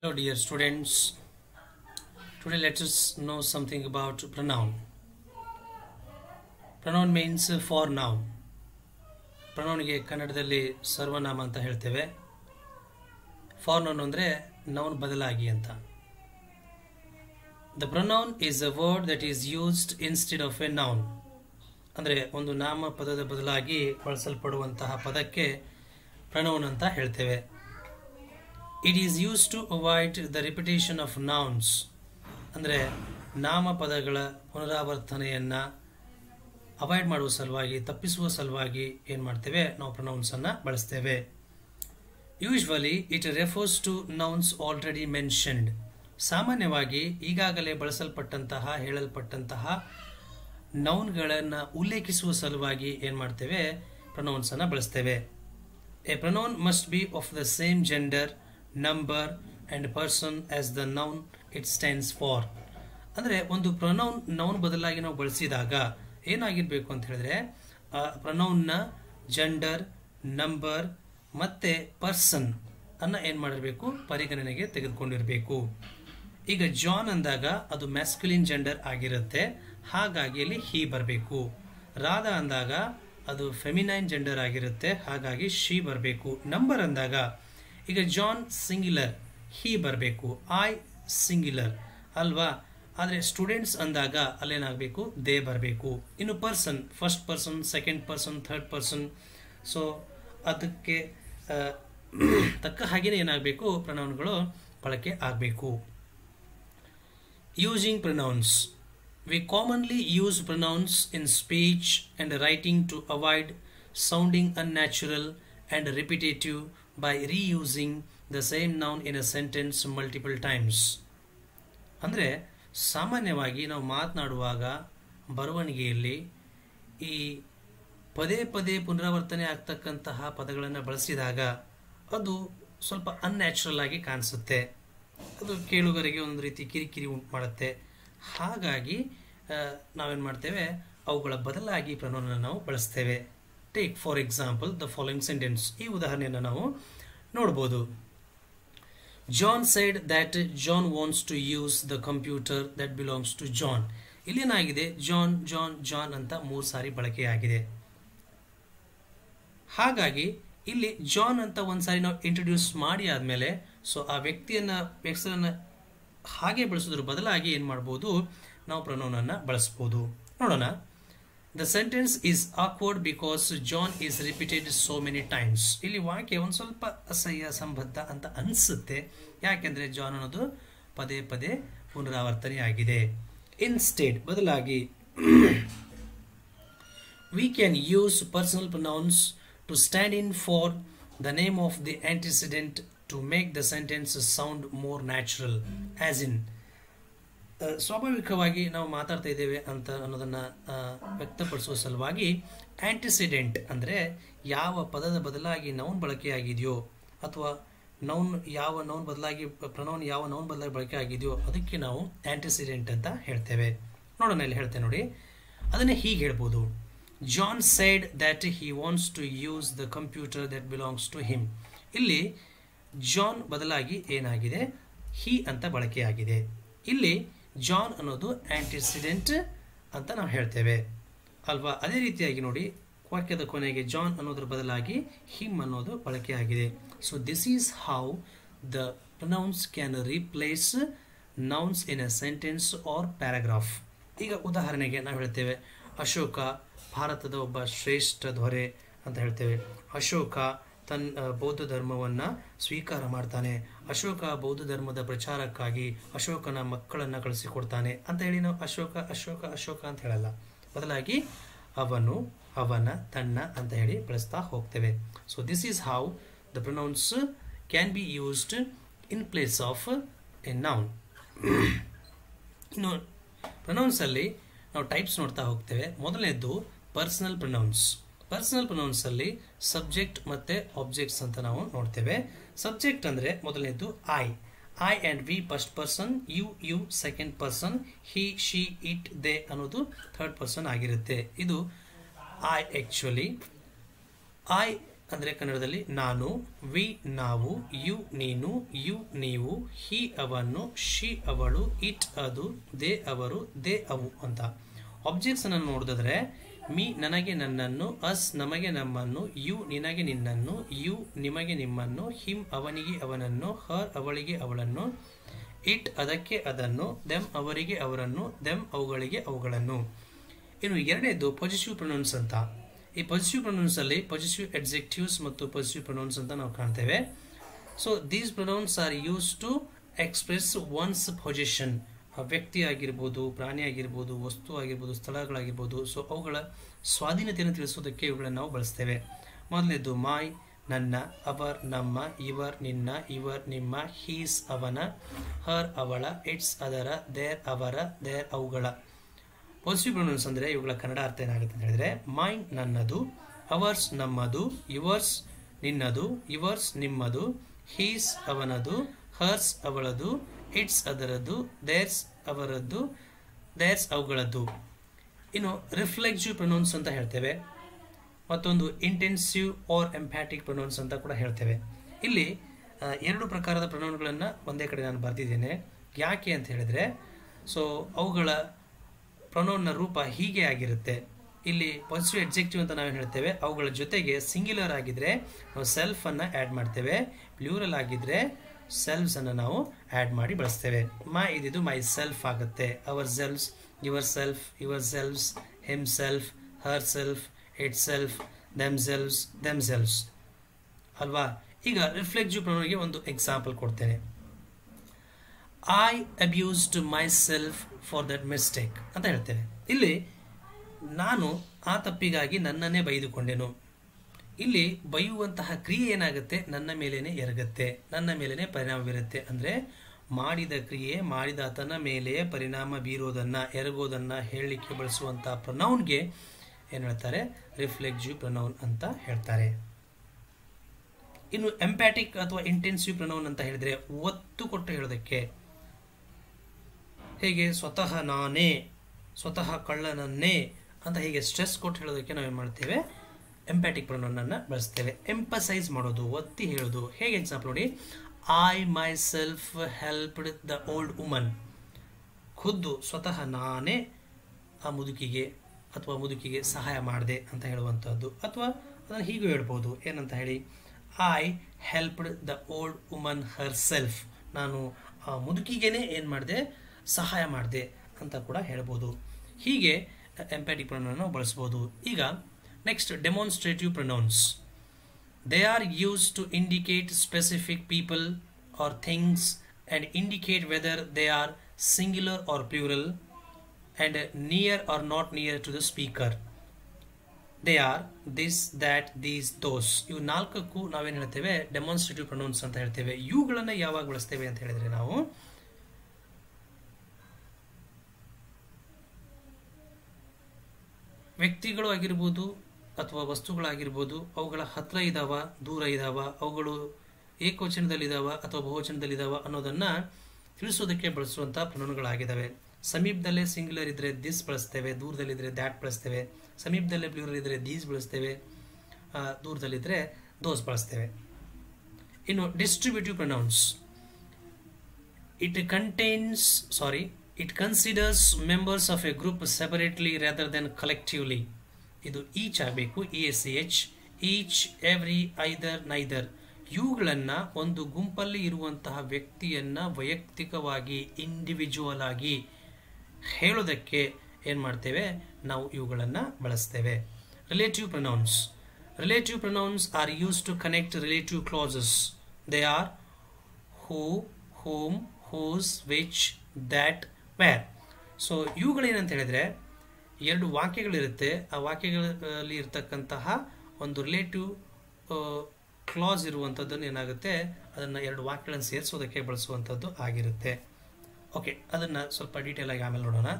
Hello, dear students. Today, let us know something about pronoun. Pronoun means for noun. ಪ್ರನೌನ್ಗೆ ಕನ್ನಡದಲ್ಲಿ ಸರ್ವನಾಮ ಅಂತ ಹೇಳ್ತೇವೆ for noun ಅಂದರೆ noun ಬದಲಾಗಿ ಅಂತ the pronoun is a word that is used instead of a noun ಅಂದರೆ ಒಂದು ನಾಮ ಪದದ ಬದಲಾಗಿ ಬಳಸಲ್ಪಡುವಂತಹ ಪದಕ್ಕೆ ಪ್ರನೌನ್ ಅಂತ ಹೇಳ್ತೇವೆ it is use to avoid the repetition of nouns ಅಂದರೆ ನಾಮಪದಗಳ ಪುನರಾವರ್ತನೆಯನ್ನು ಅವಾಯ್ಡ್ ಮಾಡುವ ಸಲುವಾಗಿ ತಪ್ಪಿಸುವ ಸಲುವಾಗಿ ಏನು ಮಾಡ್ತೇವೆ ನಾವು ಪ್ರೊನೌನ್ಸನ್ನು ಬಳಸ್ತೇವೆ usually it refers to nouns already mentioned ಸಾಮಾನ್ಯವಾಗಿ ಈಗಾಗಲೇ ಬಳಸಲ್ಪಟ್ಟಂತಹ ಹೇಳಲ್ಪಟ್ಟಂತಹ ನೌನ್ಗಳನ್ನು ಉಲ್ಲೇಖಿಸುವ ಸಲುವಾಗಿ ಏನು ಮಾಡ್ತೇವೆ ಪ್ರೊನೌನ್ಸನ್ನು ಬಳಸ್ತೇವೆ a pronoun must be of the same gender number and person as the noun it stands for ಅಂದರೆ ಒಂದು ಪ್ರೊನೌನ್ ನೌನ್ ಬದಲಾಗಿ ನಾವು ಬಳಸಿದಾಗ ಏನಾಗಿರಬೇಕು ಅಂತ ಹೇಳಿದ್ರೆ ಆ ಪ್ರೊನೌನ್ನ ಜೆಂಡರ್ ನಂಬರ್ ಮತ್ತು ಪರ್ಸನ್ ಅನ್ನ ಏನು ಮಾಡಿರಬೇಕು ಪರಿಗಣನೆಗೆ ತೆಗೆದುಕೊಂಡಿರಬೇಕು ಈಗ ಜಾನ್ ಅಂದಾಗ ಅದು ಮ್ಯಾಸ್ಕ್ಯುಲಿನ್ ಜೆಂಡರ್ ಆಗಿರುತ್ತೆ ಹಾಗಾಗಿ ಅಲ್ಲಿ ಹಿ ಬರಬೇಕು ರಾಧಾ ಅಂದಾಗ ಅದು ಫೆಮಿನೈನ್ ಜೆಂಡರ್ ಆಗಿರುತ್ತೆ ಹಾಗಾಗಿ ಶಿ ಬರಬೇಕು ನಂಬರ್ ಅಂದಾಗ ಈಗ ಜಾನ್ ಸಿಂಗ್ಯುಲರ್ ಹಿ ಬರಬೇಕು ಐ ಸಿಂಗ್ಯುಲರ್ ಅಲ್ವಾ ಆದರೆ ಸ್ಟೂಡೆಂಟ್ಸ್ ಅಂದಾಗ ಅಲ್ಲೇನಾಗಬೇಕು ದೇ ಬರಬೇಕು ಇನ್ನು person first person second person third person so ಅದಕ್ಕೆ ಆ, ತಕ್ಕ ಹಾಗೆಯೇ ಏನಾಗಬೇಕು ಪ್ರನೌನ್ಗಳು ಬಳಕೆ ಆಗಬೇಕು using pronouns we commonly use pronouns in speech and writing to avoid sounding unnatural and repetitive by reusing the same noun in a sentence multiple times ಅಂದರೆ ಸಾಮಾನ್ಯವಾಗಿ ನಾವು ಮಾತನಾಡುವಾಗ ಬರವಣಿಗೆಯಲ್ಲಿ ಈ ಪದೇ ಪದೇ ಪುನರಾವರ್ತನೆ ಆಗ್ತಕ್ಕಂತಹ ಪದಗಳನ್ನು ಬಳಸಿದಾಗ ಅದು ಸ್ವಲ್ಪ ಅನ್ಯಾಚುರಲ್ ಆಗಿ ಕಾಣಿಸುತ್ತೆ ಅದು ಕೇಳುಗರಿಗೆ ಒಂದು ರೀತಿ ಕಿರಿಕಿರಿ ಉಂಟು ಮಾಡುತ್ತೆ ಹಾಗಾಗಿ ಆ, ನಾವೇನು ಮಾಡ್ತೇವೆ ಅವುಗಳ ಬದಲಾಗಿ ಪ್ರನೋನ ನಾವು ಬಳಸ್ತೇವೆ take for example the following sentence ಈ ಉದಾಹರಣೆಯನ್ನು ನಾವು ನೋಡ್ಬೋದು John said that John wants to use the computer that belongs to John ಇಲ್ಲೇನಾಗಿದೆ ಜಾನ್ ಜಾನ್ ಜಾನ್ ಅಂತ ಮೂರು ಸಾರಿ ಬಳಕೆಯಾಗಿದೆ ಹಾಗಾಗಿ ಇಲ್ಲಿ ಜಾನ್ ಅಂತ ಒಂದು ಸಾರಿ ನಾವು ಇಂಟ್ರೊಡ್ಯೂಸ್ ಮಾಡಿ ಆದಮೇಲೆ ಸೊ ಆ ವ್ಯಕ್ತಿಯನ್ನ ಹೆಸರನ್ನು ಹಾಗೆ ಬಳಸೋದ್ರ ಬದಲಾಗಿ ಏನು ಮಾಡ್ಬೋದು ನಾವು ಪ್ರನೋನನ್ನು ಬಳಸ್ಬೋದು ನೋಡೋಣ the sentence is awkward because John is repeated so many times ಇಲ್ಲಿ ವಾಕ್ಯ ಒಂದು ಸ್ವಲ್ಪ ಅಸಹ್ಯ ಸಂಬದ್ಧ ಅಂತ ಅನಿಸುತ್ತೆ ಯಾಕೆಂದರೆ ಜಾನ್ ಅನ್ನೋದು ಪದೇ ಪದೇ ಪುನರಾವರ್ತನೆಯಾಗಿದೆ ಇನ್ಸ್ಟೇಡ್ ಬದಲಾಗಿ we can use personal pronouns to stand in for the name of the antecedent to make the sentence sound more natural as in ಆ, ಸ್ವಾಭಾವಿಕವಾಗಿ ನಾವು ಮಾತಾಡ್ತಾ ಇದ್ದೇವೆ ಅಂತ ಅನ್ನೋದನ್ನ ಆ, ವ್ಯಕ್ತಪಡಿಸುವ ಸಲುವಾಗಿ ಆಂಟಿಸಿಡೆಂಟ್ ಅಂದರೆ ಯಾವ ಪದದ ಬದಲಾಗಿ ನೌನ್ ಬಳಕೆಯಾಗಿದೆಯೋ ಅಥವಾ ನೌನ್ ಯಾವ ನೌನ್ ಬದಲಾಗಿ ಪ್ರನೌನ್ ಯಾವ ನೌನ್ ಬದಲಾಗಿ ಬಳಕೆ ಆಗಿದೆಯೋ ಅದಕ್ಕೆ ನಾವು ಆಂಟಿಸಿಡೆಂಟ್ ಅಂತ ಹೇಳ್ತೇವೆ ನೋಡೋಣ ಇಲ್ಲಿ ಹೇಳ್ತೇವೆ ನೋಡಿ ಅದನ್ನೇ ಹೀಗೆ ಹೇಳ್ಬೋದು John said that he wants to use the computer that belongs to him ಇಲ್ಲಿ ಜಾನ್ ಬದಲಾಗಿ ಏನಾಗಿದೆ ಹಿ ಅಂತ ಬಳಕೆಯಾಗಿದೆ ಇಲ್ಲಿ ಜಾನ್ ಅನ್ನೋದು ಆಂಟಿಸಿಡೆಂಟ್ ಅಂತ ನಾವು ಹೇಳ್ತೇವೆ ಅಲ್ವಾ ಅದೇ ರೀತಿಯಾಗಿ ನೋಡಿ ವಾಕ್ಯದ ಕೊನೆಗೆ ಜಾನ್ ಅನ್ನೋದ್ರ ಬದಲಾಗಿ ಹಿಮ್ ಅನ್ನೋದು ಬಳಕೆಯಾಗಿದೆ so this is how the pronouns can replace nouns in a sentence or paragraph ಈಗ ಉದಾಹರಣೆಗೆ ನಾವು ಹೇಳ್ತೇವೆ ಅಶೋಕ ಭಾರತದ ಒಬ್ಬ ಶ್ರೇಷ್ಠ ದೊರೆ ಅಂತ ಹೇಳ್ತೇವೆ ಅಶೋಕ ತನ್ನ ಬೌದ್ಧ ಧರ್ಮವನ್ನು ಸ್ವೀಕಾರ ಮಾಡ್ತಾನೆ ಅಶೋಕ ಬೌದ್ಧ ಧರ್ಮದ ಪ್ರಚಾರಕ್ಕಾಗಿ ಅಶೋಕನ ಮಕ್ಕಳನ್ನು ಕಳಿಸಿಕೊಡ್ತಾನೆ ಅಂತ ಹೇಳಿ ನಾವು ಅಶೋಕ ಅಶೋಕ ಅಶೋಕ ಅಂತ ಹೇಳಲ್ಲ ಬದಲಾಗಿ ಅವನು ಅವನ ತನ್ನ ಅಂತ ಹೇಳಿ ಬಳಸ್ತಾ ಹೋಗ್ತೇವೆ so this is how the pronouns can be used in place of a noun ಇನ್ನು ಪ್ರೊನೌನ್ಸಲ್ಲಿ ನಾವು ಟೈಪ್ಸ್ ನೋಡ್ತಾ ಹೋಗ್ತೇವೆ ಮೊದಲನೇದ್ದು ಪರ್ಸನಲ್ ಪ್ರೊನೌನ್ಸ್ ಪರ್ಸನಲ್ ಪ್ರೊನೌನ್ಸಲ್ಲಿ ಸಬ್ಜೆಕ್ಟ್ ಮತ್ತು ಆಬ್ಜೆಕ್ಟ್ಸ್ ಅಂತ ನಾವು ನೋಡ್ತೇವೆ ಸಬ್ಜೆಕ್ಟ್ ಅಂದರೆ ಮೊದಲನೇದು I I and we first person you you second person he she it they ಅನ್ನೋದು ಥರ್ಡ್ ಪರ್ಸನ್ ಆಗಿರುತ್ತೆ ಇದು ಐ ಆ್ಯಕ್ಚುಲಿ ಐ ಅಂದರೆ ಕನ್ನಡದಲ್ಲಿ ನಾನು ವಿ ನಾವು ಯು ನೀನು ಯು ನೀವು ಹಿ ಅವನು ಶಿ ಅವಳು ಇಟ್ ಅದು ದೇ ಅವರು ದೇ ಅವು ಅಂತ ಆಬ್ಜೆಕ್ಟ್ಸ್ ಅನ್ನು ನೋಡಿದ್ರೆ ಮೀ ನನಗೆ ನನ್ನನ್ನು ಅಸ್ ನಮಗೆ ನಮ್ಮನ್ನು ಯು ನಿನಗೆ ನಿನ್ನನ್ನು ಯು ನಿಮಗೆ ನಿಮ್ಮನ್ನು ಹಿಮ್ ಅವನಿಗೆ ಅವನನ್ನು ಹರ್ ಅವಳಿಗೆ ಅವಳನ್ನು ಇಟ್ ಅದಕ್ಕೆ ಅದನ್ನು ದೆಮ್ ಅವರಿಗೆ ಅವರನ್ನು ದೆಮ್ ಅವುಗಳಿಗೆ ಅವುಗಳನ್ನು ಇನ್ನು ಎರಡನೇದು ಪೊಸಿಟಿವ್ ಪ್ರೊನೌನ್ಸ್ ಅಂತ ಈ ಪೊಸಿಟಿವ್ ಪ್ರೊನೌನ್ಸ್ ಅಲ್ಲಿ ಪೊಸಿಟಿವ್ ಎಡ್ಜೆಕ್ಟಿವ್ಸ್ ಮತ್ತು ಪೊಸಿಟಿವ್ ಪ್ರೊನೌನ್ಸ್ ಅಂತ ನಾವು ಕಾಣ್ತೇವೆ so these pronouns are use to express one's possession ವ್ಯಕ್ತಿ ಆಗಿರ್ಬೋದು ಪ್ರಾಣಿ ಆಗಿರ್ಬೋದು ವಸ್ತು ಆಗಿರ್ಬೋದು ಸ್ಥಳಗಳಾಗಿರ್ಬೋದು ಸೊ ಅವುಗಳ ಸ್ವಾಧೀನತೆಯನ್ನು ತಿಳಿಸೋದಕ್ಕೆ ಇವುಗಳನ್ನು ನಾವು ಬಳಸ್ತೇವೆ ಮೊದಲನೇದು ಮಾಯ್ ನನ್ನ ಅವರ್ ನಮ್ಮ ಇವರ್ ನಿನ್ನ ಇವರ್ ನಿಮ್ಮ ಹೀಸ್ ಅವನ ಹರ್ ಅವಳ ಇಟ್ಸ್ ಅದರ ದೇರ್ ಅವರ ದೇರ್ ಅವುಗಳ ಪಾಸಿಟಿವ್ ಪ್ರೊನೌನ್ಸ್ ಅಂದರೆ ಇವುಗಳ ಕನ್ನಡ ಅರ್ಥ ಏನಾಗುತ್ತೆ ಅಂತ ಹೇಳಿದ್ರೆ ಮೈಂಡ್ ನನ್ನದು ಅವರ್ಸ್ ನಮ್ಮದು ಯುವರ್ಸ್ ನಿನ್ನದು ಯುವರ್ಸ್ ನಿಮ್ಮದು ಹೀಸ್ ಅವನದು ಹರ್ಸ್ ಅವಳದು ಇಟ್ಸ್ ಅದರದ್ದು ದೇರ್ಸ್ ಅವರದ್ದು ದೇರ್ಸ್ ಅವುಗಳದ್ದು ಇನ್ನು ರಿಫ್ಲೆಕ್ಸಿವ್ ಪ್ರೊನೌನ್ಸ್ ಅಂತ ಹೇಳ್ತೇವೆ ಮತ್ತೊಂದು ಇಂಟೆನ್ಸಿವ್ ಆರ್ ಎಂಪ್ಯಾಟಿಕ್ ಪ್ರೊನೌನ್ಸ್ ಅಂತ ಕೂಡ ಹೇಳ್ತೇವೆ ಇಲ್ಲಿ ಆ, ಎರಡು ಪ್ರಕಾರದ ಪ್ರೊನೌನ್ಗಳನ್ನು ಒಂದೇ ಕಡೆ ನಾನು ಬರೆದಿದ್ದೇನೆ ಯಾಕೆ ಅಂತ ಹೇಳಿದ್ರೆ ಸೊ ಅವುಗಳ ಪ್ರೊನೌನ್ನ ರೂಪ ಹೀಗೆ ಆಗಿರುತ್ತೆ ಇಲ್ಲಿ ಪಾಸಿಟಿವ್ ಎಡ್ಜೆಕ್ಟಿವ್ ಅಂತ ನಾವು ಹೇಳ್ತೇವೆ ಅವುಗಳ ಜೊತೆಗೆ ಸಿಂಗ್ಯುಲರ್ ಆಗಿದ್ರೆ ನಾವು ಸೆಲ್ಫ್ ಅನ್ನ ಆ್ಯಡ್ ಮಾಡ್ತೇವೆ ಪ್ಲೂರಲ್ ಆಗಿದ್ರೆ ಸೆಲ್ಫ್ಸ್ ಅನ್ನು ನಾವು ಆ್ಯಡ್ ಮಾಡಿ ಬಳಸ್ತೇವೆ ಮೈ ಇದಿದು ಮೈ ಸೆಲ್ಫ್ ಆಗುತ್ತೆ ourselves yourself yourselves himself herself itself themselves themselves ಅಲ್ವಾ ಈಗ ರಿಫ್ಲೆಕ್ಟಿವ್ ಪ್ರೊನೌನ್ಗೆ ಒಂದು ಎಕ್ಸಾಂಪಲ್ ಕೊಡ್ತೇನೆ I abused myself for that mistake ಅಂತ ಹೇಳ್ತೇವೆ ಇಲ್ಲಿ ನಾನು ಆ ತಪ್ಪಿಗಾಗಿ ನನ್ನನ್ನೇ ಬೈದುಕೊಂಡೆನು ಇಲ್ಲಿ ಬೈಯುವಂತಹ ಕ್ರಿಯೆ ಏನಾಗುತ್ತೆ ನನ್ನ ಮೇಲೇನೆ ಎರಗುತ್ತೆ ನನ್ನ ಮೇಲೇನೆ ಪರಿಣಾಮ ಬೀರುತ್ತೆ ಅಂದರೆ ಮಾಡಿದ ಕ್ರಿಯೆ ಮಾಡಿದ ಆತನ ಮೇಲೆ ಪರಿಣಾಮ ಬೀರೋದನ್ನ ಎರಗೋದನ್ನ ಹೇಳಲಿಕ್ಕೆ ಬಳಸುವಂತಹ ಪ್ರೊನೌನ್ಗೆ ಏನು ಹೇಳ್ತಾರೆ ರಿಫ್ಲೆಕ್ಸಿವ್ ಪ್ರೊನೌನ್ ಅಂತ ಹೇಳ್ತಾರೆ ಇನ್ನು ಎಂಪ್ಯಾಟಿಕ್ ಅಥವಾ ಇಂಟೆನ್ಸಿವ್ ಪ್ರೊನೌನ್ ಅಂತ ಹೇಳಿದ್ರೆ ಒತ್ತು ಕೊಟ್ಟು ಹೇಳೋದಕ್ಕೆ ಹೇಗೆ ಸ್ವತಃ ನಾನೇ ಸ್ವತಃ ಕಳ್ಳನನ್ನೇ ಅಂತ ಹೀಗೆ ಸ್ಟ್ರೆಸ್ ಕೊಟ್ಟು ಹೇಳೋದಕ್ಕೆ ನಾವೇನು ಮಾಡ್ತೇವೆ ಎಂಪ್ಯಾಟಿಕ್ ಪ್ರೊನೌನನ್ನು ಬಳಸ್ತೇವೆ ಎಂಪಸೈಸ್ ಮಾಡೋದು ಒತ್ತಿ ಹೇಳೋದು ಹೇಗೆ ಎಕ್ಸಾಂಪಲ್ ನೋಡಿ I myself helped the old woman ಖುದ್ದು ಸ್ವತಃ ನಾನೇ ಆ ಮುದುಕಿಗೆ ಅಥವಾ ಮುದುಕಿಗೆ ಸಹಾಯ ಮಾಡಿದೆ ಅಂತ ಹೇಳುವಂಥದ್ದು ಅಥವಾ ಅದನ್ನು ಹೀಗೂ ಹೇಳ್ಬೋದು ಏನಂತ ಹೇಳಿ I helped the old woman herself ನಾನು ಆ ಮುದುಕಿಗೇನೆ ಏನು ಮಾಡಿದೆ ಸಹಾಯ ಮಾಡಿದೆ ಅಂತ ಕೂಡ ಹೇಳ್ಬೋದು ಹೀಗೆ ಎಂಪ್ಯಾಟಿಕ್ ಪ್ರೊನೌನ್ ನಾವು ಬಳಸ್ಬೋದು ಈಗ next demonstrative pronouns they are use to indicate specific people or things and indicate whether they are singular or plural and near or not near to the speaker they are this that these those ಇವು ನಾಲ್ಕಕ್ಕೂ ನಾವೇನು ಹೇಳ್ತೇವೆ demonstrative pronounce ಅಂತ ಹೇಳ್ತೇವೆ ಇವುಗಳನ್ನು ಯಾವಾಗ ಬಳಸ್ತೇವೆ ಅಂತ ಹೇಳಿದ್ರೆ ನಾವು ವ್ಯಕ್ತಿಗಳು ಆಗಿರ್ಬೋದು ಅಥವಾ ವಸ್ತುಗಳಾಗಿರ್ಬೋದು ಅವುಗಳ ಹತ್ರ ಇದಾವ ದೂರ ಇದಾವ ಅವುಗಳು ಏಕವಚನದಲ್ಲಿದ್ದಾವ ಅಥವಾ ಬಹುವಚನದಲ್ಲಿದ್ದಾವ ಅನ್ನೋದನ್ನ ತಿಳಿಸೋದಕ್ಕೆ ಬಳಸುವಂಥ ಪ್ರೊನೌನ್ಗಳಾಗಿದ್ದಾವೆ ಸಮೀಪದಲ್ಲೇ ಸಿಂಗ್ಯುಲರ್ ಇದ್ರೆ ದಿಸ್ ಬಳಸ್ತೇವೆ ದೂರದಲ್ಲಿದ್ರೆ ದ್ಯಾಟ್ ಬಳಸ್ತೇವೆ ಸಮೀಪದಲ್ಲೇ ಪ್ಲೂರಲ್ ಇದ್ರೆ ದೀಸ್ ಬಳಸ್ತೇವೆ ಆ, ದೂರದಲ್ಲಿದ್ರೆ ದೋಸ್ ಬಳಸ್ತೇವೆ ಇನ್ನು distributive pronouns it contains sorry it considers members of a group separately rather than collectively ಇದು ಈಚ್ ಆಗಬೇಕು E S C H each every either neither ಇವುಗಳನ್ನು ಒಂದು ಗುಂಪಲ್ಲಿ ಇರುವಂತಹ ವ್ಯಕ್ತಿಯನ್ನ ವೈಯಕ್ತಿಕವಾಗಿ ಇಂಡಿವಿಜುವಲ್ ಆಗಿ ಹೇಳೋದಕ್ಕೆ ಏನು ಮಾಡ್ತೇವೆ ನಾವು ಇವುಗಳನ್ನು ಬಳಸ್ತೇವೆ relative pronouns relative pronouns are use to connect relative clauses they are who whom whose which that where so ಇವುಗಳೇನಂತ ಹೇಳಿದ್ರೆ ಎರಡು ವಾಕ್ಯಗಳಿರುತ್ತೆ ಆ ವಾಕ್ಯಗಳಲ್ಲಿ ಇರ್ತಕ್ಕಂತಹ ಒಂದು ರಿಲೇಟಿವ್ ಕ್ಲಾಸ್ ಇರುವಂಥದ್ದನ್ನು ಏನಾಗುತ್ತೆ ಅದನ್ನು ಎರಡು ವಾಕ್ಯಗಳನ್ನು ಸೇರಿಸೋದಕ್ಕೆ ಬಳಸುವಂಥದ್ದು ಆಗಿರುತ್ತೆ ಓಕೆ ಅದನ್ನು ಸ್ವಲ್ಪ ಡೀಟೇಲ್ ಆಗಿ ಆಮೇಲೆ ನೋಡೋಣ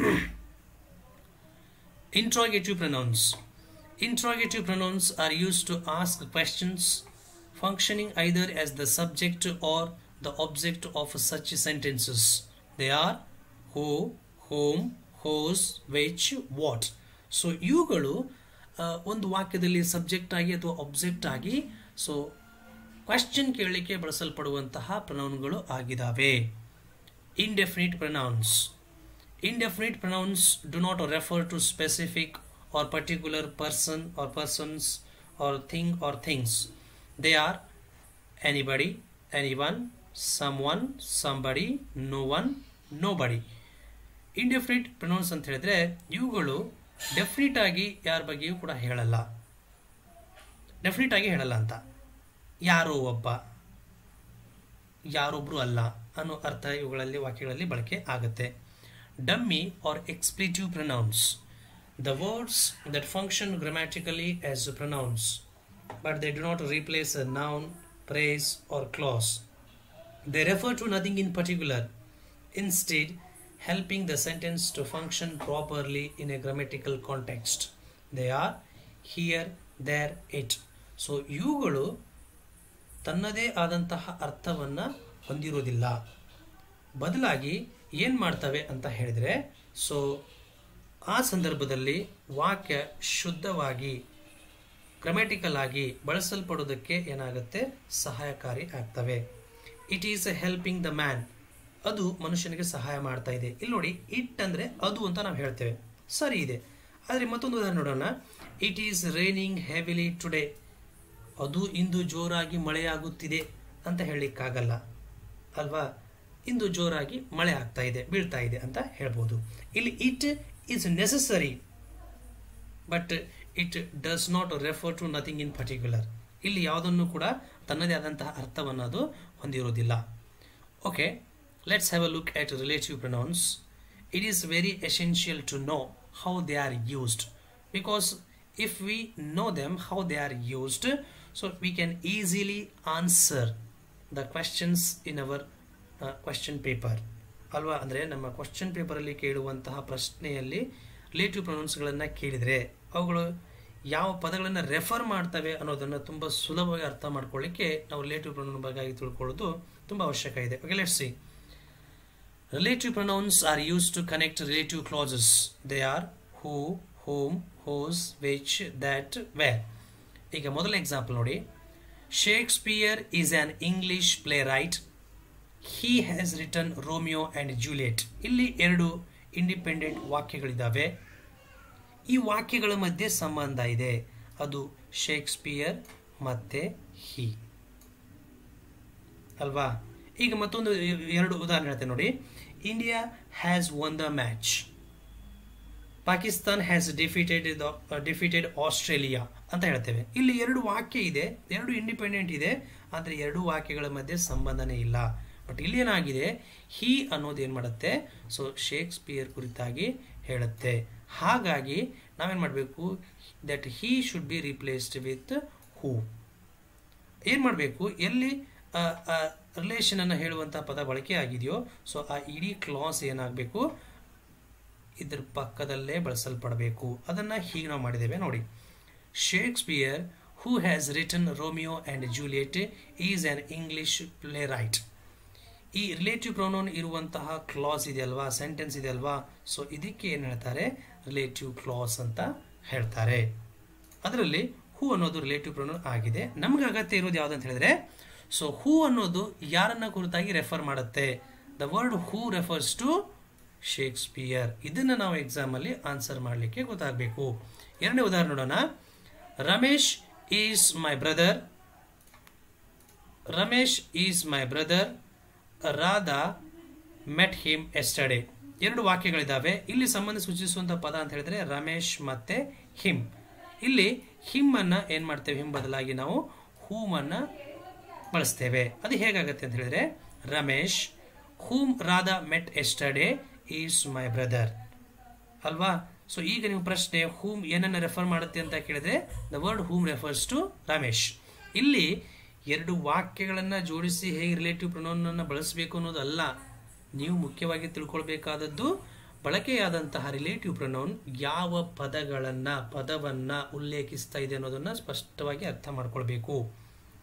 Interrogative pronouns. Interrogative pronouns are used to ask questions functioning either as the subject or the object of such sentences. They are who, whom, whose, which, what. So ಇವುಗಳು ಒಂದು ವಾಕ್ಯದಲ್ಲಿ ಸಬ್ಜೆಕ್ಟ್ ಆಗಿ ಅಥವಾ ಒಬ್ಜೆಕ್ಟ್ ಆಗಿ so question ಕೇಳಲಿಕ್ಕೆ ಬಳಸಲ್ಪಡುವಂತಹ ಪ್ರನೌನ್ಗಳು ಆಗಿದ್ದಾವೆ indefinite pronouns. Indefinite pronouns do not refer to specific or particular person or persons or thing or things. They are anybody, anyone, someone, somebody, no one, nobody. Indefinite pronouns ಅಂತ ಹೇಳಿದ್ರೆ ಇವುಗಳು definite ಆಗಿ ಯಾರ ಬಗ್ಗೆಯೂ ಕೂಡ ಹೇಳಲ್ಲ ಡೆಫಿನಿಟ್ ಆಗಿ ಹೇಳಲ್ಲ ಅಂತ ಯಾರೋ ಒಬ್ಬ ಯಾರೊಬ್ರು ಅಲ್ಲ ಅನ್ನೋ ಅರ್ಥ ಇವುಗಳಲ್ಲಿ ವಾಕ್ಯಗಳಲ್ಲಿ ಬಳಕೆ ಆಗುತ್ತೆ dummy or expletive pronouns the words that function grammatically as pronouns but they do not replace a noun phrase or clause they refer to nothing in particular instead helping the sentence to function properly in a grammatical context. They are here, there, it. So ಇವುಗಳು ತನ್ನದೇ ಆದಂತಹ ಅರ್ಥವನ್ನು ಹೊಂದಿರೋದಿಲ್ಲ ಬದಲಾಗಿ ಏನು ಮಾಡ್ತವೆ ಅಂತ ಹೇಳಿದರೆ ಸೊ ಆ ಸಂದರ್ಭದಲ್ಲಿ ವಾಕ್ಯ ಶುದ್ಧವಾಗಿ ಗ್ರಾಮ್ಯಾಟಿಕಲ್ ಆಗಿ ಬಳಸಲ್ಪಡೋದಕ್ಕೆ ಏನಾಗುತ್ತೆ ಸಹಾಯಕಾರಿ ಆಗ್ತವೆ it is helping the man ಅದು ಮನುಷ್ಯನಿಗೆ ಸಹಾಯ ಮಾಡ್ತಾ ಇದೆ ಇಲ್ಲಿ ನೋಡಿ ಇಟ್ ಅಂದರೆ ಅದು ಅಂತ ನಾವು ಹೇಳ್ತೇವೆ ಸರಿ ಇದೆ ಆದರೆ ಮತ್ತೊಂದು ಉದಾಹರಣೆ ನೋಡೋಣ it is raining heavily today ಅದು ಇಂದು ಜೋರಾಗಿ ಮಳೆಯಾಗುತ್ತಿದೆ ಅಂತ ಹೇಳಲಿಕ್ಕಾಗಲ್ಲ ಅಲ್ವಾ ಇಂದು ಜೋರಾಗಿ ಮಳೆ ಆಗ್ತಾ ಇದೆ ಬೀಳ್ತಾ ಇದೆ ಅಂತ ಹೇಳ್ಬೋದು ಇಲ್ಲಿ it is necessary but it does not refer to nothing in particular ಇಲ್ಲಿ ಯಾವುದನ್ನು ಕೂಡ ತನ್ನದೇ ಆದಂತಹ ಅರ್ಥವನ್ನು ಅದು ಹೊಂದಿರೋದಿಲ್ಲ okay let's have a look at relative pronouns. It is very essential to know how they are used because if we know them how they are used, so we can easily answer the questions in our uh, question paper. ಅಲ್ವಾ ಅಂದರೆ ನಮ್ಮ question ಪೇಪರಲ್ಲಿ ಕೇಳುವಂತಹ ಪ್ರಶ್ನೆಯಲ್ಲಿ relative ಪ್ರೊನೌನ್ಸ್ಗಳನ್ನು ಕೇಳಿದರೆ ಅವುಗಳು ಯಾವ ಪದಗಳನ್ನು ರೆಫರ್ ಮಾಡ್ತವೆ ಅನ್ನೋದನ್ನು ತುಂಬ ಸುಲಭವಾಗಿ ಅರ್ಥ ಮಾಡ್ಕೊಳ್ಳಿಕ್ಕೆ ನಾವು ರಿಲೇಟಿವ್ ಪ್ರೊನೌನ್ ಬಗ್ಗೆ ತಿಳ್ಕೊಳ್ಳೋದು ತುಂಬ ಅವಶ್ಯಕ ಇದೆ okay let's see Relative pronouns are used to connect relative clauses. They are who, whom, whose, which, that, where. ಈಗ ಮೊದಲ ಎಕ್ಸಾಂಪಲ್ ನೋಡಿ Shakespeare is an English playwright he has return Romeo and Juliet ಇಲ್ಲಿ ಎರಡು independent ವಾಕ್ಯಗಳಿದ್ದಾವೆ ಈ ವಾಕ್ಯಗಳ ಮಧ್ಯೆ ಸಂಬಂಧ ಇದೆ ಅದು ಶೇಕ್ಸ್ಪಿಯರ್ ಮತ್ತೆ ಹಿ ಅಲ್ವಾ ಈಗ ಮತ್ತೊಂದು ಎರಡು ಉದಾಹರಣೆ ಹೇಳ್ತೇನೆ ನೋಡಿ India has won the match Pakistan has defeated defeated Australia ಅಂತ ಹೇಳ್ತೇವೆ ಇಲ್ಲಿ ಎರಡು ವಾಕ್ಯ ಇದೆ ಎರಡು ಇಂಡಿಪೆಂಡೆಂಟ್ ಇದೆ ಆದರೆ ಎರಡು ವಾಕ್ಯಗಳ ಮಧ್ಯೆ ಸಂಬಂಧನೇ ಇಲ್ಲ ಬಟ್ ಇಲ್ಲಿ ಏನಾಗಿದೆ ಹಿ ಅನ್ನೋದು ಏನು ಮಾಡುತ್ತೆ ಸೊ ಶೇಕ್ಸ್ಪಿಯರ್ ಕುರಿತಾಗಿ ಹೇಳುತ್ತೆ ಹಾಗಾಗಿ ನಾವೇನು ಮಾಡಬೇಕು that he should be replaced with who ಏನು ಮಾಡಬೇಕು ಎಲ್ಲಿ ರಿಲೇಷನ್ ಅನ್ನು ಹೇಳುವಂಥ ಪದ ಬಳಕೆ ಆಗಿದೆಯೋ ಸೊ ಆ ಇಡೀ ಕ್ಲಾಸ್ ಏನಾಗಬೇಕು ಇದ್ರ ಪಕ್ಕದಲ್ಲೇ ಬಳಸಲ್ಪಡಬೇಕು ಅದನ್ನು ಹೀಗೆ ನಾವು ಮಾಡಿದ್ದೇವೆ ನೋಡಿ Shakespeare who has return Romeo and Juliet is an English playwright ಈ ರಿಲೇಟಿವ್ ಪ್ರೊನೌನ್ ಇರುವಂತಹ ಕ್ಲಾಸ್ ಇದೆಯಲ್ವಾ ಸೆಂಟೆನ್ಸ್ ಇದೆಯಲ್ವಾ ಸೊ ಇದಕ್ಕೆ ಏನು ಹೇಳ್ತಾರೆ ರಿಲೇಟಿವ್ ಕ್ಲಾಸ್ ಅಂತ ಹೇಳ್ತಾರೆ ಅದರಲ್ಲಿ ಹೂ ಅನ್ನೋದು ರಿಲೇಟಿವ್ ಪ್ರೊನೌನ್ ಆಗಿದೆ ನಮ್ಗೆ ಅಗತ್ಯ ಇರೋದು ಯಾವ್ದು ಅಂತ ಹೇಳಿದ್ರೆ ಸೊ ಹೂ ಅನ್ನೋದು ಯಾರನ್ನ ಕುರಿತಾಗಿ ರೆಫರ್ ಮಾಡುತ್ತೆ the word who refers to Shakespeare ಇದನ್ನು ನಾವು ಎಕ್ಸಾಮಲ್ಲಿ ಆನ್ಸರ್ ಮಾಡಲಿಕ್ಕೆ ಗೊತ್ತಾಗಬೇಕು ಎರಡನೇ ಉದಾಹರಣೆ ನೋಡೋಣ Ramesh is my brother Ramesh is my brother Radha met him yesterday ಎರಡು ವಾಕ್ಯಗಳಿದ್ದಾವೆ ಇಲ್ಲಿ ಸಂಬಂಧ ಸೂಚಿಸುವಂಥ ಪದ ಅಂತ ಹೇಳಿದ್ರೆ ರಮೇಶ್ ಮತ್ತೆ ಹಿಮ್ ಇಲ್ಲಿ ಹಿಮ್ ಅನ್ನ ಏನ್ ಮಾಡ್ತೇವೆ ಹಿಮ್ ಬದಲಾಗಿ ನಾವು ಹೂಮ್ ಅನ್ನ ಬಳಸ್ತೇವೆ ಅದು ಹೇಗಾಗತ್ತೆ ಅಂತ ಹೇಳಿದ್ರೆ Ramesh whom Radha met yesterday is my brother ಅಲ್ವಾ ಸೊ ಈಗ ನೀವು ಪ್ರಶ್ನೆ ಹೂಮ್ ಏನನ್ನ ರೆಫರ್ ಮಾಡುತ್ತೆ ಅಂತ ಕೇಳಿದ್ರೆ the word whom refers to Ramesh ಇಲ್ಲಿ ಎರಡು ವಾಕ್ಯಗಳನ್ನ ಜೋಡಿಸಿ ಹೇಗೆ ರಿಲೇಟಿವ್ ಪ್ರೊನೌನ್ ಬಳಸಬೇಕು ಅನ್ನೋದಲ್ಲ ನೀವು ಮುಖ್ಯವಾಗಿ ತಿಳ್ಕೊಳ್ಬೇಕಾದದ್ದು ಬಳಕೆಯಾದಂತಹ ರಿಲೇಟಿವ್ ಪ್ರೊನೌನ್ ಯಾವ ಪದಗಳನ್ನ ಪದವನ್ನ ಉಲ್ಲೇಖಿಸ್ತಾ ಇದೆ ಅನ್ನೋದನ್ನ ಸ್ಪಷ್ಟವಾಗಿ ಅರ್ಥ ಮಾಡ್ಕೊಳ್ಬೇಕು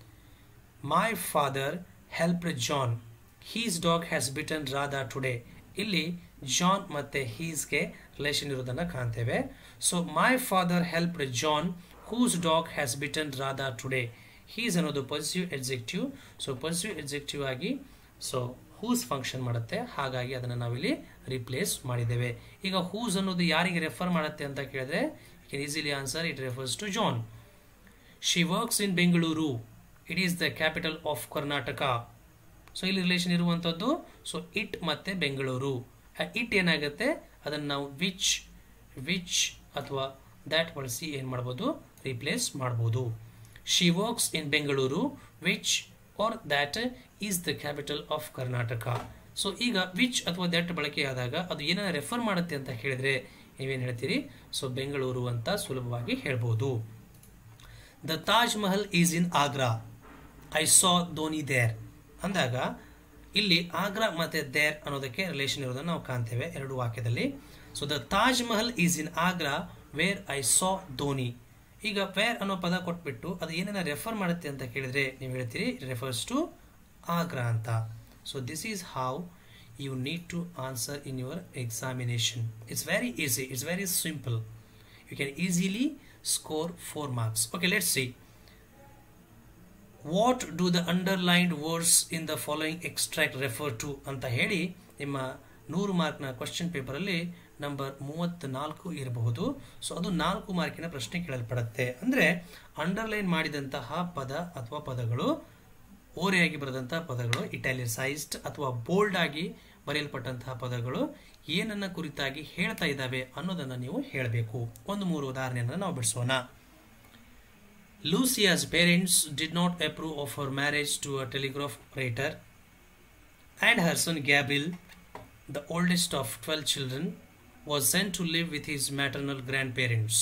my father help John his dog has bitten Radha today ಇಲ್ಲಿ ಜಾನ್ ಮತ್ತೆ ಹೀಸ್ಗೆ ರಿಲೇಷನ್ ಇರೋದನ್ನ ಕಾಣ್ತೇವೆ so my father helped John whose dog has bitten Radha today his ಅನ್ನೋದು possessive adjective so possessive adjective ಆಗಿ ಸೊ ಹೂಸ್ ಫಂಕ್ಷನ್ ಮಾಡುತ್ತೆ ಹಾಗಾಗಿ ಅದನ್ನು ನಾವಿಲ್ಲಿ ರಿಪ್ಲೇಸ್ ಮಾಡಿದ್ದೇವೆ ಈಗ ಹೂಸ್ ಅನ್ನೋದು ಯಾರಿಗೆ ರೆಫರ್ ಮಾಡುತ್ತೆ ಅಂತ ಕೇಳಿದ್ರೆ you can easily answer it refers to John she works in Bengaluru it is the capital of Karnataka so ಇಲ್ಲಿ ರಿಲೇಷನ್ ಇರುವಂಥದ್ದು ಸೊ ಇಟ್ ಮತ್ತೆ ಬೆಂಗಳೂರು ಇಟ್ ಏನಾಗುತ್ತೆ ಅದನ್ನು ನಾವು ವಿಚ್ ವಿಚ್ ಅಥವಾ ದ್ಯಾಟ್ ಬಳಸಿ ಏನು ಮಾಡ್ಬೋದು ರಿಪ್ಲೇಸ್ ಮಾಡ್ಬೋದು she works in Bengaluru which or that is the capital of Karnataka so ಈಗ ವಿಚ್ ಅಥವಾ ದ್ಯಾಟ್ ಬಳಕೆಯಾದಾಗ ಅದು ಏನನ್ನ ರೆಫರ್ ಮಾಡುತ್ತೆ ಅಂತ ಹೇಳಿದ್ರೆ ನೀವೇನು ಹೇಳ್ತೀರಿ ಸೊ ಬೆಂಗಳೂರು ಅಂತ ಸುಲಭವಾಗಿ ಹೇಳ್ಬೋದು the Taj Mahal is in Agra I saw Dhoni there ಅಂದಾಗ ಇಲ್ಲಿ ಆಗ್ರಾ ಮತ್ತೆ ದೇರ್ ಅನ್ನೋದಕ್ಕೆ ರಿಲೇಷನ್ ಇರೋದನ್ನು ನಾವು ಕಾಣ್ತೇವೆ ಎರಡು ವಾಕ್ಯದಲ್ಲಿ so the Taj Mahal is in Agra where I saw Dhoni ಈಗ ವೇರ್ ಅನ್ನೋ ಪದ ಕೊಟ್ಬಿಟ್ಟು ಅದು ಏನನ್ನ ರೆಫರ್ ಮಾಡುತ್ತೆ ಅಂತ ಕೇಳಿದ್ರೆ ನೀವು ಹೇಳ್ತೀರಿ ಇಟ್ ರೆಫರ್ಸ್ ಟು ಆಗ್ರಾ ಅಂತ so this is how you need to answer in your examination it's very easy it's very simple you can easily score four marks okay let's see what do the underlined words in the following extract refer to ಅಂತ ಹೇಳಿ ನಿಮ್ಮ ನೂರು ಮಾರ್ಕ್ನ question ಪೇಪರಲ್ಲಿ number ಮೂವತ್ತ್ನಾಲ್ಕು ಇರಬಹುದು so ಅದು ನಾಲ್ಕು ಮಾರ್ಕಿನ ಪ್ರಶ್ನೆ ಕೇಳಲ್ಪಡುತ್ತೆ ಅಂದರೆ ಅಂಡರ್ಲೈನ್ ಮಾಡಿದಂತಹ ಪದ ಅಥವಾ ಪದಗಳು ಓರೆಯಾಗಿ ಬರೆದಂತಹ ಪದಗಳು ಇಟಾಲಿಸೈಸ್ಡ್ ಅಥವಾ ಬೋಲ್ಡ್ ಆಗಿ ಬರೆಯಲ್ಪಟ್ಟಂತಹ ಪದಗಳು ಏನನ್ನ ಕುರಿತಾಗಿ ಹೇಳ್ತಾ ಇದ್ದಾವೆ ಅನ್ನೋದನ್ನು ನೀವು ಹೇಳಬೇಕು ಒಂದು ಮೂರು ಉದಾಹರಣೆಯನ್ನು ನಾವು ಬಿಡಿಸೋಣ Lucia's parents did not approve of her marriage to a telegraph operator, and her son Gabriel, the oldest of 12 children, was sent to live with his maternal grandparents.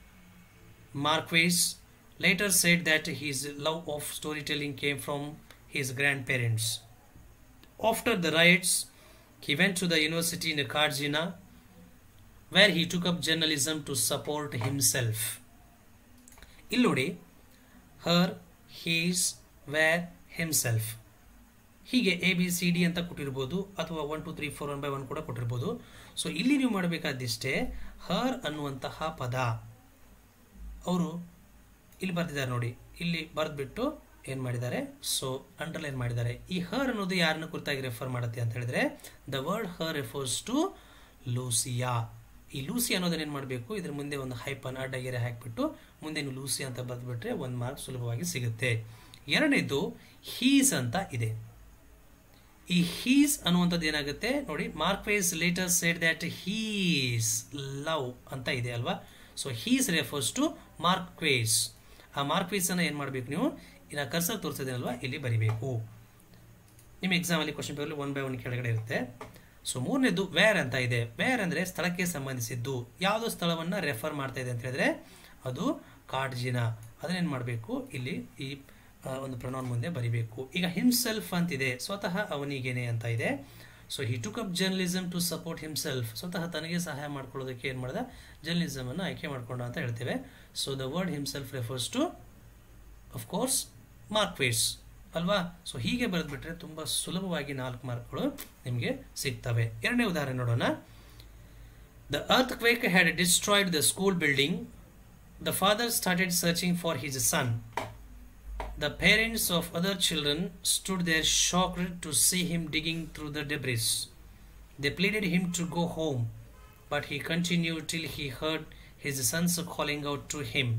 Marquez later said that his love of storytelling came from his grandparents. After the riots, he went to the university in Cartagena, where he took up journalism to support himself. ಇಲ್ಲಿ ನೋಡಿ her his where himself ಹೀಗೆ A B C D ಅಂತ ಕೊಟ್ಟಿರ್ಬೋದು ಅಥವಾ one two three four one by one ಕೂಡ ಕೊಟ್ಟಿರ್ಬೋದು so ಇಲ್ಲಿ ನೀವು ಮಾಡಬೇಕಾದಿಷ್ಟೇ ಹರ್ ಅನ್ನುವಂತಹ ಪದ ಅವರು ಇಲ್ಲಿ ಬರ್ತಿದ್ದಾರೆ ನೋಡಿ ಇಲ್ಲಿ ಬರೆದ್ಬಿಟ್ಟು ಏನು ಮಾಡಿದ್ದಾರೆ ಸೊ ಅಂಡರ್ಲೈನ್ ಮಾಡಿದ್ದಾರೆ ಈ ಹರ್ ಅನ್ನೋದು ಯಾರನ್ನ ಕುರಿತಾಗಿ ರೆಫರ್ ಮಾಡುತ್ತೆ ಅಂತ ಹೇಳಿದ್ರೆ the word her refers to Lucia ಈ ಲೂಸಿ ಅನ್ನೋದನ್ನ ಏನು ಮಾಡಬೇಕು ಇದ್ರ ಮುಂದೆ ಒಂದು ಹೈಪನ್ ಅಡ್ಡಗೆರೆ ಹಾಕಿಬಿಟ್ಟು ಮುಂದೆ ನೀವು ಲೂಸಿ ಅಂತ ಬರೆದ್ಬಿಟ್ರೆ ಒಂದು ಮಾರ್ಕ್ ಸುಲಭವಾಗಿ ಸಿಗುತ್ತೆ ಎರಡನೇದು ಹೀಸ್ ಅಂತ ಇದೆ ಈ ಹೀಸ್ ಅನ್ನುವಂಥದ್ದು ಏನಾಗುತ್ತೆ ನೋಡಿ Marquez later said that his love ಅಂತ ಇದೆ ಅಲ್ವಾ so his refers to Marquez ಆ ಮಾರ್ಕ್ವೇಸ್ ಅನ್ನ ಏನು ಮಾಡಬೇಕು ನೀವು ಇನ್ನು ಕರ್ಸರ್ ತೋರಿಸಿದೇನಲ್ವಾ ಇಲ್ಲಿ ಬರಿಬೇಕು ನಿಮ್ಮ ಎಕ್ಸಾಮಲ್ಲಿ question paper one by one ಕೆಳಗಡೆ ಇರುತ್ತೆ ಸೊ ಮೂರನೇದು ವೇರ್ ಅಂತ ಇದೆ ವೇರ್ ಅಂದರೆ ಸ್ಥಳಕ್ಕೆ ಸಂಬಂಧಿಸಿದ್ದು ಯಾವುದೋ ಸ್ಥಳವನ್ನು ರೆಫರ್ ಮಾಡ್ತಾ ಇದೆ ಅಂತ ಹೇಳಿದ್ರೆ ಅದು ಕಾಡ್ಜಿನ ಅದನ್ನೇನು ಮಾಡಬೇಕು ಇಲ್ಲಿ ಈ ಒಂದು ಪ್ರೊನೌನ್ ಮುಂದೆ ಬರಿಬೇಕು ಈಗ ಹಿಮ್ಸೆಲ್ಫ್ ಅಂತಿದೆ ಸ್ವತಃ ಅವನಿಗೇನೆ ಅಂತ ಇದೆ so he took up journalism to support himself ಸ್ವತಃ ತನಗೆ ಸಹಾಯ ಮಾಡ್ಕೊಳ್ಳೋದಕ್ಕೆ ಏನು ಮಾಡ್ದ ಜರ್ನಲಿಸಮ್ ಅನ್ನು ಆಯ್ಕೆ ಮಾಡ್ಕೊಂಡ ಅಂತ ಹೇಳ್ತೇವೆ so the word himself refers to of course Marquez ಅಲ್ವಾ ಸೊ ಹೀಗೆ ಬರೆದ್ಬಿಟ್ರೆ ತುಂಬ ಸುಲಭವಾಗಿ ನಾಲ್ಕು ಮಾರ್ಕ್ಗಳು ನಿಮಗೆ ಸಿಗ್ತವೆ ಎರಡನೇ ಉದಾಹರಣೆ ನೋಡೋಣ the earthquake had destroyed the school building the father started searching for his son The parents of other children stood there shocked to see him digging through the debris. They pleaded him to go home, but he continued till he heard his sons calling out to him.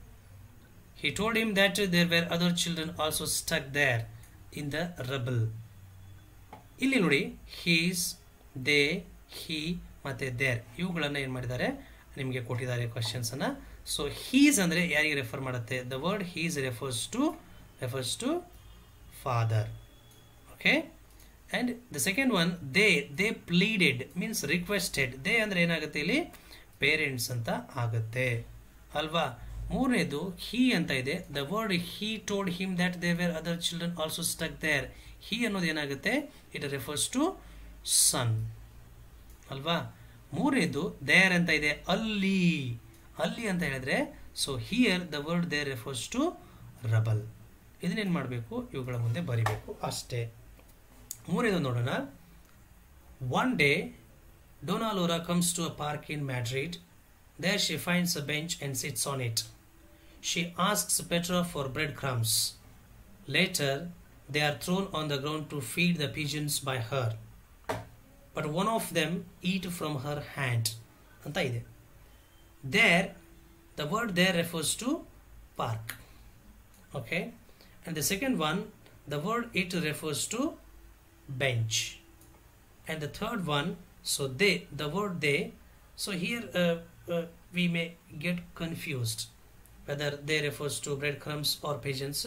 He told him that there were other children also stuck there in the rubble. ಇಲ್ಲಿ ನೋಡಿ he's they he ಮತ್ತೆ there ಇವುಗಳನ್ನು ಏನು ಮಾಡಿದ್ದಾರೆ ನಿಮಗೆ ಕೊಟ್ಟಿದ್ದಾರೆ ಕ್ವಶನ್ಸನ್ನು so he's ಅಂದರೆ ಯಾರಿಗೆ ರೆಫರ್ ಮಾಡುತ್ತೆ the word his refers to refers to father okay and the second one they they pleaded means requested they ಅಂದರೆ ಏನಾಗುತ್ತೆ ಇಲ್ಲಿ ಪೇರೆಂಟ್ಸ್ ಅಂತ ಆಗುತ್ತೆ ಅಲ್ವಾ ಮೂರನೇದು ಹಿ ಅಂತ ಇದೆ the word he told him that there were other children also stuck there he ಅನ್ನೋದು ಏನಾಗುತ್ತೆ ಇಟ್ ರೆಫರ್ಸ್ ಟು ಸನ್ ಅಲ್ವಾ ಮೂರನೇದು ದೇರ್ ಅಂತ ಇದೆ ಅಲ್ಲಿ ಅಲ್ಲಿ ಅಂತ ಹೇಳಿದ್ರೆ so here the word there refers to rubble ಇದನ್ನೇನು ಮಾಡಬೇಕು ಇವುಗಳ ಮುಂದೆ ಬರಿಬೇಕು ಅಷ್ಟೇ ಮೂರನೇದು ನೋಡೋಣ One day, Donna Laura comes to a park in Madrid. There she finds a bench and sits on it. She asks Petra for breadcrumbs. Later, they are thrown on the ground to feed the pigeons by her. But one of them eat from her hand. ಅಂತ ಇದೆ there the word there refers to park okay and the second one the word it refers to bench and the third one so they the word they so here uh, uh, we may get confused whether they refers to breadcrumbs or pigeons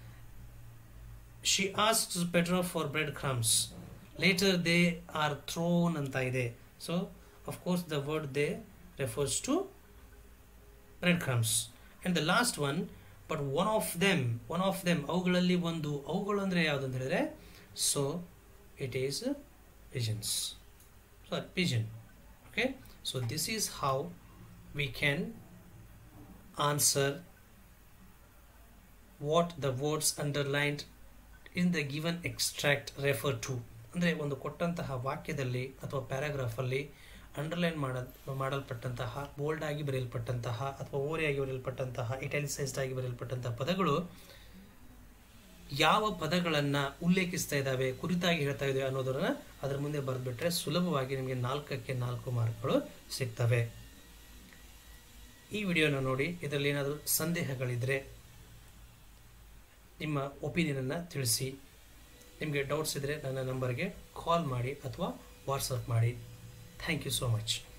she asks petra for breadcrumbs later they are thrown ಅಂತ ಇದೆ so of course the word they refers to breadcrumbs and the last one but one of them one of them ಅವುಗಳಲ್ಲಿ ಒಂದು ಅವುಗಳು ಅಂದರೆ ಯಾವುದು ಅಂತ ಹೇಳಿದ್ರೆ so it is pigeons sorry pigeon okay so this is how we can answer what the words underlined in the given extract refer to ಅಂದರೆ ಒಂದು ಕೊಟ್ಟಂತಹ ವಾಕ್ಯದಲ್ಲಿ ಅಥವಾ ಪ್ಯಾರಾಗ್ರಾಫಲ್ಲಿ ಅಂಡರ್ಲೈನ್ ಮಾಡ ಮಾಡಲ್ಪಟ್ಟಂತಹ ಬೋಲ್ಡ್ ಆಗಿ ಬರೆಯಲ್ಪಟ್ಟಂತಹ ಅಥವಾ ಓರೆಯಾಗಿ ಬರೆಯಲ್ಪಟ್ಟಂತಹ ಇಟಾಲಿಸೈಸ್ಡ್ ಆಗಿ ಬರೆಯಲ್ಪಟ್ಟಂತಹ ಪದಗಳು ಯಾವ ಪದಗಳನ್ನು ಉಲ್ಲೇಖಿಸ್ತಾ ಇದ್ದಾವೆ ಕುರಿತಾಗಿ ಹೇಳ್ತಾ ಇದ್ದಾವೆ ಅನ್ನೋದನ್ನ ಅದರ ಮುಂದೆ ಬರೆದ್ಬಿಟ್ರೆ ಸುಲಭವಾಗಿ ನಿಮಗೆ ನಾಲ್ಕಕ್ಕೆ ನಾಲ್ಕು ಮಾರ್ಕ್ಗಳು ಸಿಗ್ತವೆ ಈ ವಿಡಿಯೋನ ನೋಡಿ ಇದರಲ್ಲಿ ಏನಾದರೂ ಸಂದೇಹಗಳಿದ್ರೆ ನಿಮ್ಮ ಒಪಿನಿಯನನ್ನು ತಿಳಿಸಿ ನಿಮಗೆ ಡೌಟ್ಸ್ ಇದ್ದರೆ ನನ್ನ ನಂಬರ್ಗೆ ಕಾಲ್ ಮಾಡಿ ಅಥವಾ ವಾಟ್ಸಪ್ ಮಾಡಿ ಥ್ಯಾಂಕ್ ಯು ಸೋ ಮಚ್